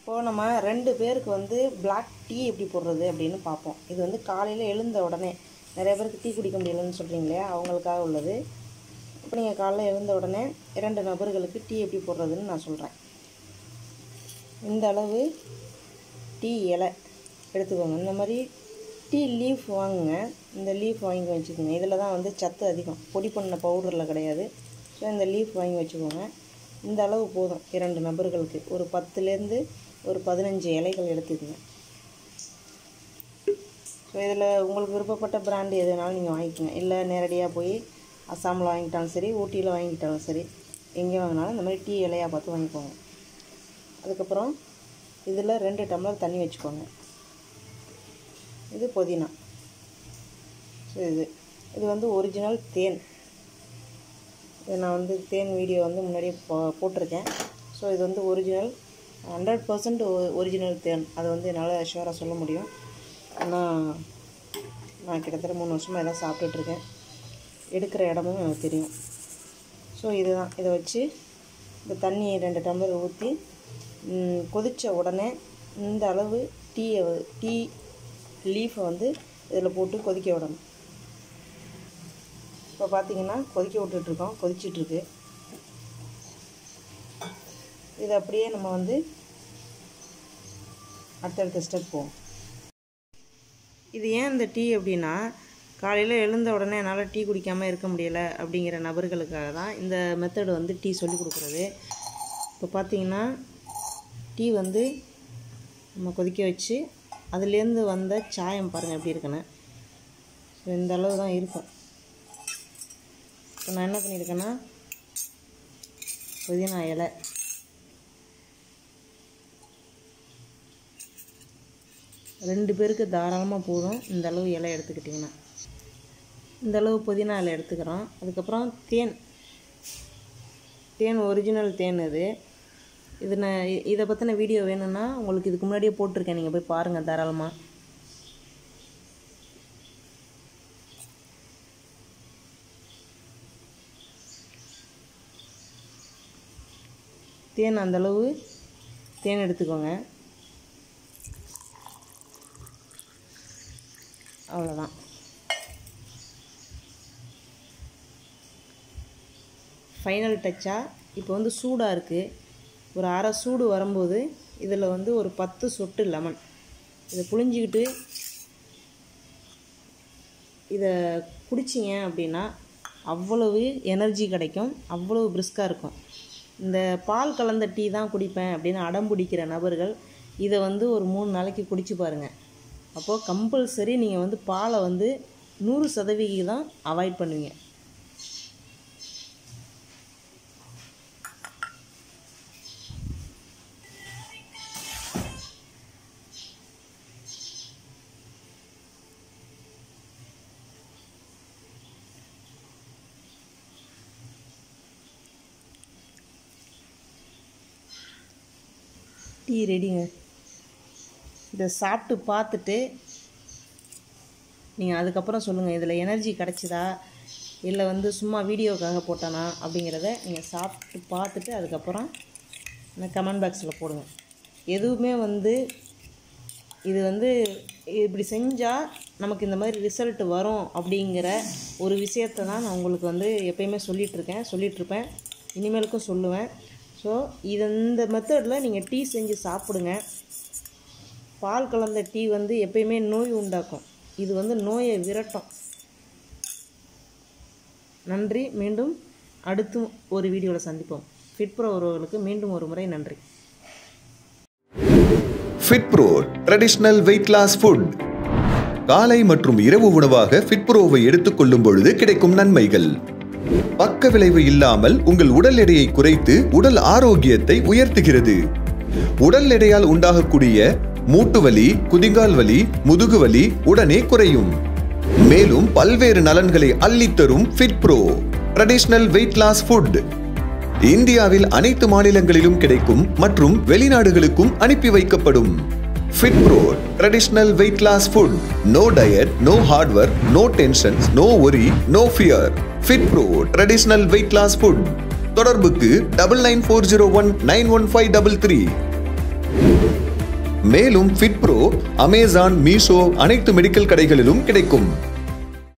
இப்போது நம்ம ரெண்டு பேருக்கு வந்து Black டீ எப்படி போடுறது அப்படின்னு பார்ப்போம் இது வந்து காலையில் எழுந்த உடனே நிறைய பேருக்கு டீ குடிக்க முடியலன்னு சொல்கிறீங்க இல்லையா அவங்களுக்காக உள்ளது இப்போ நீங்கள் காலைல எழுந்த உடனே இரண்டு நபர்களுக்கு டீ எப்படி போடுறதுன்னு நான் சொல்கிறேன் இந்த அளவு டீ இலை எடுத்துக்கோங்க இந்த மாதிரி டீ லீஃப் வாங்குங்க இந்த லீஃப் வாங்கி வச்சுக்கோங்க இதில் தான் வந்து சத்து அதிகம் பொடி பண்ண பவுடரில் கிடையாது ஸோ இந்த லீஃப் வாங்கி வச்சுக்கோங்க இந்த அளவு போதும் இரண்டு நபர்களுக்கு ஒரு பத்துலேருந்து ஒரு பதினஞ்சு இலைகள் எடுத்துக்கோங்க ஸோ இதில் உங்களுக்கு விருப்பப்பட்ட பிராண்டு எது வேணாலும் நீங்கள் வாங்கிக்கோங்க இல்லை நேரடியாக போய் அஸ்ஸாமில் வாங்கிட்டாலும் சரி ஊட்டியில் வாங்கிட்டாலும் சரி எங்கே வாங்கினாலும் இந்த மாதிரி டீ இலையாக பார்த்து வாங்கிக்கோங்க அதுக்கப்புறம் இதில் ரெண்டு டம்ளர் தண்ணி வச்சுக்கோங்க இது புதினா ஸோ இது இது வந்து ஒரிஜினல் தேன் இது நான் வந்து தேன் வீடியோ வந்து முன்னாடியே போ போட்டிருக்கேன் ஸோ இது வந்து ஒரிஜினல் ஹண்ட்ரட் பர்சன்ட் ஒரிஜினல் தேன் அது வந்து என்னால் ஷுவராக சொல்ல முடியும் ஆனால் நான் கிட்டத்தட்ட மூணு வருஷமாக எல்லாம் சாப்பிட்டுட்ருக்கேன் எடுக்கிற இடமும் எனக்கு தெரியும் ஸோ இதுதான் இதை வச்சு இந்த தண்ணி ரெண்டு டம்ளர் ஊற்றி கொதித்த உடனே இந்த அளவு டீயை வ- டீ லீஃபை வந்து இதில் போட்டு கொதிக்க விடணும் இப்போ பார்த்தீங்கன்னா கொதிக்க விட்டுட்ருக்கோம் கொதிச்சிட்ருக்கு இது அப்படியே நம்ம வந்து அடுத்தடுத்த ஸ்டெப் போவோம் இது ஏன் இந்த டீ அப்படின்னா காலையில் எழுந்த உடனே என்னால் டீ குடிக்காமல் இருக்க முடியலை அப்படிங்கிற நபர்களுக்காக தான் இந்த மெத்தடு வந்து டீ சொல்லி கொடுக்குறது இப்போ பார்த்தீங்கன்னா டீ வந்து நம்ம கொதிக்க வச்சு அதுலேருந்து வந்த சாயம் பாருங்கள் எப்படி இருக்குன்னு ஸோ இந்த அளவு தான் இருக்கும் இப்போ நான் என்ன பண்ணியிருக்கேன்னா புதினா இலை ரெண்டு பேருக்கு தாராளமாக போதும் இந்த அளவு இலை எடுத்துக்கிட்டிங்கன்னா இந்த அளவு புதினா இலை எடுத்துக்கிறோம் அதுக்கப்புறம் தேன் தேன் ஒரிஜினல் தேன் இது இது நான் இ- இதை பற்றின வீடியோ வேணும்னா உங்களுக்கு இதுக்கு முன்னாடியே போட்டிருக்கேன் நீங்கள் போய் பாருங்கள் தாராளமாக தேன் அந்த அளவு தேன் எடுத்துக்கோங்க அவ்வளோதான் ஃபைனல் டச்சாக இப்போ வந்து சூடாக இருக்குது ஒரு அரை சூடு வரும்போது இதில் வந்து ஒரு பத்து சொட்டு லெமன் இதை புழிஞ்சிக்கிட்டு இதை குடிச்சிங்க அப்படின்னா அவ்வளவு எனர்ஜி கிடைக்கும் அவ்வளவு பிரிஸ்காக இருக்கும் இந்த பால் கலந்த டீ தான் குடிப்பேன் அப்படின்னு அடம் பிடிக்கிற நபர்கள் இதை வந்து ஒரு மூணு நாளைக்கு குடிச்சு பாருங்கள் அப்போது கம்பல்சரி நீங்கள் வந்து பாலை வந்து நூறு சதவிகிதம் அவாய்ட் பண்ணுவீங்க டீ ரெடிங்க இதை சாப்பிட்டு பார்த்துட்டு நீங்கள் அதுக்கப்புறம் சொல்லுங்கள் இதில் எனர்ஜி கிடச்சிதா இல்லை வந்து சும்மா வீடியோக்காக போட்டானா அப்படிங்கிறத நீங்கள் சாப்பிட்டு பார்த்துட்டு அதுக்கப்புறம் இந்த கமெண்ட் பாக்ஸில் போடுங்க எதுவுமே வந்து இது வந்து இப்படி செஞ்சால் நமக்கு இந்த மாதிரி ரிசல்ட் வரும் அப்படிங்கிற ஒரு விஷயத்தை தான் நான் உங்களுக்கு வந்து எப்பயுமே சொல்லிகிட்ருக்கேன் சொல்லிகிட்ருப்பேன் இனிமேலுக்கும் சொல்லுவேன் ஸோ இது இந்த மெத்தடில் நீங்கள் டீ செஞ்சு சாப்பிடுங்க பால் கலந்த டீ வந்து எப்பயுமே நோய் உண்டாக்கும் இது வந்து நோயை விரட்டும் நன்றி மீண்டும் அடுத்து ஒரு வீடியோவில் சந்திப்போம் ஃபிட் ப்ரோ உறவுகளுக்கு மீண்டும் ஒரு முறை நன்றி Fitpro traditional weight loss food காலை மற்றும் இரவு உணவாக ஃபிட்ப்ரோவை எடுத்துக்கொள்ளும் பொழுது கிடைக்கும் நன்மைகள் பக்க விளைவு இல்லாமல் உங்கள் உடல் எடையை குறைத்து உடல் ஆரோக்கியத்தை உயர்த்துகிறது உடல் எடையால் உண்டாகக்கூடிய மூட்டு வலி குதிங்கால் வலி முதுகு வலி உடனே குறையும் மேலும் பல்வேறு நலன்களை அள்ளித்தரும் Fitpro traditional weight loss food இந்தியாவில் அனைத்து மாநிலங்களிலும் கிடைக்கும் மற்றும் வெளிநாடுகளுக்கும் அனுப்பி வைக்கப்படும் Fitpro traditional weight loss food no diet no hard work no tensions no worry no fear Fitpro traditional weight loss food தொடர்புக்கு double nine four zero one nine one five double three மேலும் Fitpro Amazon Meesho அனைத்து medical கடைகளிலும் கிடைக்கும்